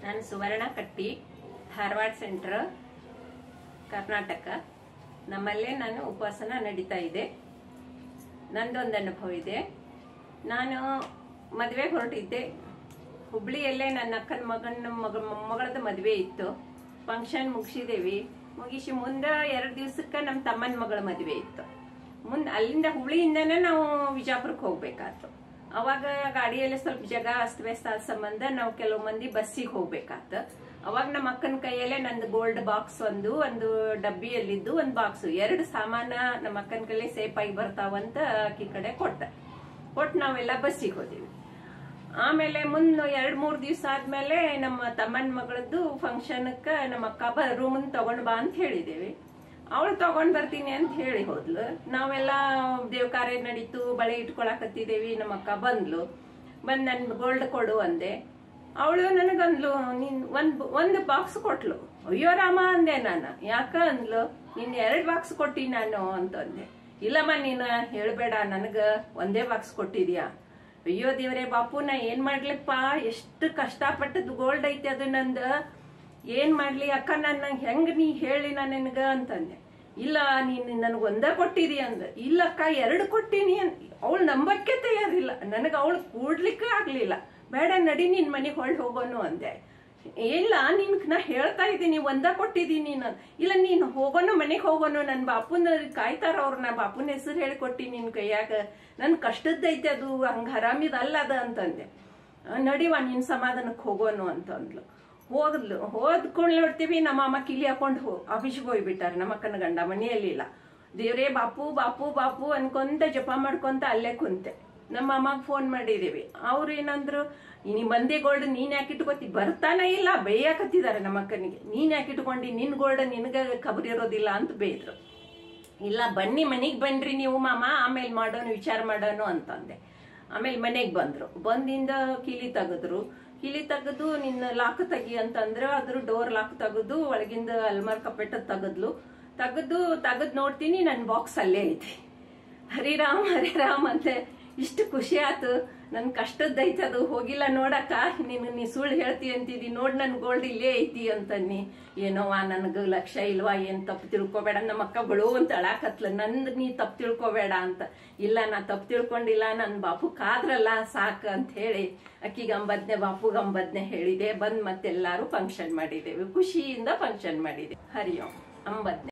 ನಾನು ಸುವರ್ಣ ಕಟ್ಟಿ ಧಾರವಾಡ ಸೆಂಟ್ರ್ ಕರ್ನಾಟಕ ನಮ್ಮಲ್ಲೇ ನಾನು ಉಪಾಸನ ನಡೀತಾ ಇದೆ ನಂದೊಂದು ಅನುಭವ ಇದೆ ನಾನು ಮದುವೆಗೆ ಹೊರಟಿದ್ದೆ ಹುಬ್ಳಿಯಲ್ಲೇ ನನ್ನ ಅಕ್ಕನ ಮಗನ ಮಗ ಮೊಮ್ಮಗಳದ ಮದುವೆ ಇತ್ತು ಫಂಕ್ಷನ್ ಮುಗಿಸಿದೇವಿ ಮುಗಿಸಿ ಮುಂದೆ ಎರಡು ದಿವ್ಸಕ್ಕೆ ನಮ್ಮ ತಮ್ಮನ ಮಗಳ ಮದುವೆ ಇತ್ತು ಮುಂದೆ ಅಲ್ಲಿಂದ ಹುಬ್ಳಿಯಿಂದನೇ ನಾವು ವಿಜಾಪುರಕ್ಕೆ ಹೋಗ್ಬೇಕಾಯ್ತು ಅವಾಗ ಗಾಡಿಯಲ್ಲಿ ಸ್ವಲ್ಪ ಜಾಗ ಅಸ್ತವ್ಯಸ್ತ ಆದ ಸಂಬಂಧ ನಾವು ಕೆಲವು ಮಂದಿ ಬಸ್ಸಿಗೆ ಹೋಗ್ಬೇಕಾತ ಅವಾಗ ನಮ್ಮ ಅಕ್ಕನ ಕೈಯಲ್ಲೇ ನಂದು ಗೋಲ್ಡ್ ಬಾಕ್ಸ್ ಒಂದು ಒಂದು ಡಬ್ಬಿಯಲ್ಲಿದ್ದು ಒಂದು ಬಾಕ್ಸ್ ಎರಡು ಸಾಮಾನ ನಮ್ಮ ಅಕ್ಕನ ಕೈಲಿ ಸೇಫ್ ಆಗಿ ಬರ್ತಾವಂತ ಆಕಿ ಕಡೆ ಕೊಟ್ಟ ಕೊಟ್ಟು ನಾವೆಲ್ಲ ಬಸ್ಸಿಗೆ ಹೋದಿವಿ ಆಮೇಲೆ ಮುಂದೆ ಎರಡ್ ಮೂರ್ ದಿವ್ಸ ಆದ್ಮೇಲೆ ನಮ್ಮ ತಮ್ಮನ ಮಗಳದ್ದು ಫಂಕ್ಷನ್ಕ್ಕ ನಮ್ಮ ಅಕ್ಕ ಬ ರೂಮನ್ ತಗೊಂಡ್ ಬಾ ಅಂತ ಹೇಳಿದೇವಿ ಅವಳು ತಗೊಂಡ್ ಬರ್ತೀನಿ ಅಂತ ಹೇಳಿ ಹೋದ್ಲು ನಾವೆಲ್ಲ ದೇವ್ ಕಾರ್ಯ ನಡೀತು ಬಳೆ ಇಟ್ಕೊಳಕತ್ತಿದೇವಿ ನಮ್ಮ ಅಕ್ಕ ಬಂದ್ಲು ಬಂದ್ ನನ್ ಗೋಲ್ಡ್ ಕೊಡು ಅಂದೆ ಅವಳು ನನಗಂದ್ಲು ನೀನ್ ಒಂದ್ ಒಂದು ಬಾಕ್ಸ್ ಕೊಟ್ಲು ಅಯ್ಯೋ ರಾಮ ಅಂದೆ ನಾನು ಯಾಕ ಅಂದ್ಲು ನಿನ್ ಎರಡ್ ಬಾಕ್ಸ್ ಕೊಟ್ಟಿ ನಾನು ಅಂತಂದೆ ಇಲ್ಲಮ್ಮ ನೀನು ಹೇಳ್ಬೇಡ ನನಗ ಒಂದೇ ಬಾಕ್ಸ್ ಕೊಟ್ಟಿದ್ಯಾ ಅಯ್ಯೋ ದೇವ್ರೆ ಬಾಪು ನಾ ಏನ್ ಮಾಡ್ಲಿಪ್ಪ ಎಷ್ಟು ಕಷ್ಟಪಟ್ಟದ್ದು ಗೋಲ್ಡ್ ಐತಿ ಅದು ನಂದ ಏನ್ ಮಾಡ್ಲಿ ಅಕ್ಕ ನನ್ನ ಹೆಂಗ್ ನೀ ಹೇಳಿ ನಾ ನಿನಗ ಅಂತಂದೆ ಇಲ್ಲ ನೀನ್ ನನಗ್ ಒಂದ ಕೊಟ್ಟಿದಿ ಅಂದ ಇಲ್ಲ ಅಕ್ಕ ಎರಡು ಕೊಟ್ಟಿನಿ ಅಂದ್ ಅವಳು ನಂಬಕ್ಕೆ ತಯಾರಿಲ್ಲ ನನಗ ಅವಳು ಕೂಡ್ಲಿಕ್ಕೆ ಆಗ್ಲಿಲ್ಲ ಬೇಡ ನಡಿ ನಿನ್ ಮನೆಗೆ ಹೊಳ್ ಹೋಗೋನು ಅಂದೆ ಇಲ್ಲ ನಿನ್ ನಾ ಹೇಳ್ತಾ ಇದ್ದೀನಿ ಒಂದ ಕೊಟ್ಟಿದ್ದೀನಿ ನಾನು ಇಲ್ಲ ನೀನ್ ಹೋಗೋನು ಮನೆಗೆ ಹೋಗೋನು ನನ್ ಬಾಪುನ ಕಾಯ್ತಾರ ಅವ್ರು ನಾ ಬಾಪುನ ಹೆಸರು ಹೇಳಿ ಕೊಟ್ಟಿ ನಿನ್ ಕೈಯಾಗ ನನ್ ಕಷ್ಟದ್ದೈತೆ ಅದು ಹಂಗ ಹರಾಮಿದಲ್ಲ ಅದ ಅಂತಂದೆ ಆ, ನಡಿವ ನಿನ್ ಸಮಾಧಾನಕ್ಕೆ ಹೋಗೋನು ಅಂತಂದ್ಲು ಹೋದ್ಲು ಹೋದ್ಕೊಂಡ್ ನೋಡ್ತೀವಿ ನಮ್ಮ ಅಮ್ಮ ಕಿಲಿ ಹಾಕೊಂಡು ಹೋ ಆಫೀಸ್ಗೆ ಹೋಗ್ಬಿಟ್ಟಾರೆ ನಮ್ಮ ಅಕ್ಕನ ಗಂಡ ಮನೆಯಲ್ಲಿಲ್ಲ ದೇವ್ರೇ ಬಾಪು ಬಾಪು ಬಾಪು ಅನ್ಕೊಂತ ಜಪ ಮಾಡ್ಕೊಂತ ಅಲ್ಲೇ ಕುಂತೆ ನಮ್ಮ ಅಮ್ಮಗೆ ಫೋನ್ ಮಾಡಿದೀವಿ ಅವ್ರು ಏನಂದ್ರು ನೀ ಮಂದಿ ಗೋಲ್ಡ್ ನೀನ್ ಯಾಕೆ ಇಟ್ಕೋತಿ ಬರ್ತಾನೆ ಇಲ್ಲ ಬೇಯಕತ್ತಿದ್ದಾರೆ ನಮ್ಮ ಅಕ್ಕನಿಗೆ ನೀನ್ ಯಾಕೆ ಇಟ್ಕೊಂಡಿ ನಿನ್ ಗೋಲ್ಡ್ ನಿನಗ ಖಬರ್ ಇರೋದಿಲ್ಲ ಅಂತ ಬೇಯ್ದ್ರು ಇಲ್ಲ ಬನ್ನಿ ಮನೆಗೆ ಬನ್ರಿ ನೀವು ಮಾಮ ಆಮೇಲೆ ಮಾಡೋಣ ವಿಚಾರ ಮಾಡೋಣ ಅಂತಂದೆ ಆಮೇಲೆ ಮನೆಗೆ ಬಂದ್ರು ಬಂದಿಂದ ಕಿಲಿ ತೆಗೆದ್ರು ಕಿಲಿ ತೆಗೆದು ನಿನ್ನ ಲಾಕ್ ತೆಗಿ ಅಂತಂದ್ರೆ ಅದ್ರ ಡೋರ್ ಲಾಕ್ ತೆಗೆದು ಒಳಗಿಂದ ಅಲ್ಮಾರ್ ಕಪ್ಪೆಟ್ಟ ತೆಗೆದ್ಲು ತೆಗೆದು ತೆಗೆದ್ ನೋಡ್ತೀನಿ ನನ್ನ ಬಾಕ್ಸ್ ಅಲ್ಲೇ ಐತಿ ಹರಿರಾಮ್ ಹರಿರಾಮ್ ಅಂತೆ ಇಷ್ಟು ಖುಷಿ ಆತು ನನ್ ಕಷ್ಟದ್ದೈತೆ ಅದು ಹೋಗಿಲ್ಲ ನೋಡಕ್ಕ ನೀನು ನೀ ಸುಳ್ಳು ಹೇಳ್ತಿ ಅಂತಿದಿ ನೋಡ್ ನನ್ ಗೋಲ್ಡ್ ಇಲ್ಲೇ ಐತಿ ಅಂತನ್ನಿ ಏನೋವಾ ನನಗ ಲಕ್ಷ್ಯ ಇಲ್ವಾ ಏನ್ ತಪ್ಪು ತಿಳ್ಕೊಬೇಡ ನಮ್ಮ ಅಕ್ಕ ಬಳು ಅಂತ ಅಳಾಕತ್ಲ ನಂದ್ ನೀ ತಪ್ಪು ತಿಳ್ಕೊಬೇಡ ಅಂತ ಇಲ್ಲ ನಾ ತಪ್ಪು ತಿಳ್ಕೊಂಡಿಲ್ಲ ನನ್ ಬಾಪು ಕಾದ್ರಲ್ಲ ಸಾಕ ಅಂತ ಹೇಳಿ ಅಕ್ಕಿಗೆ ಅಂಬದ್ನೆ ಬಾಪುಗೆ ಅಂಬದ್ನೆ ಹೇಳಿದೆ ಬಂದ್ ಮತ್ತೆಲ್ಲಾರು ಫಂಕ್ಷನ್ ಮಾಡಿದ್ದೇವೆ ಖುಷಿಯಿಂದ ಫಂಕ್ಷನ್ ಮಾಡಿದೆ ಹರಿ ಓಂ ಅಂಬದ್ನೆ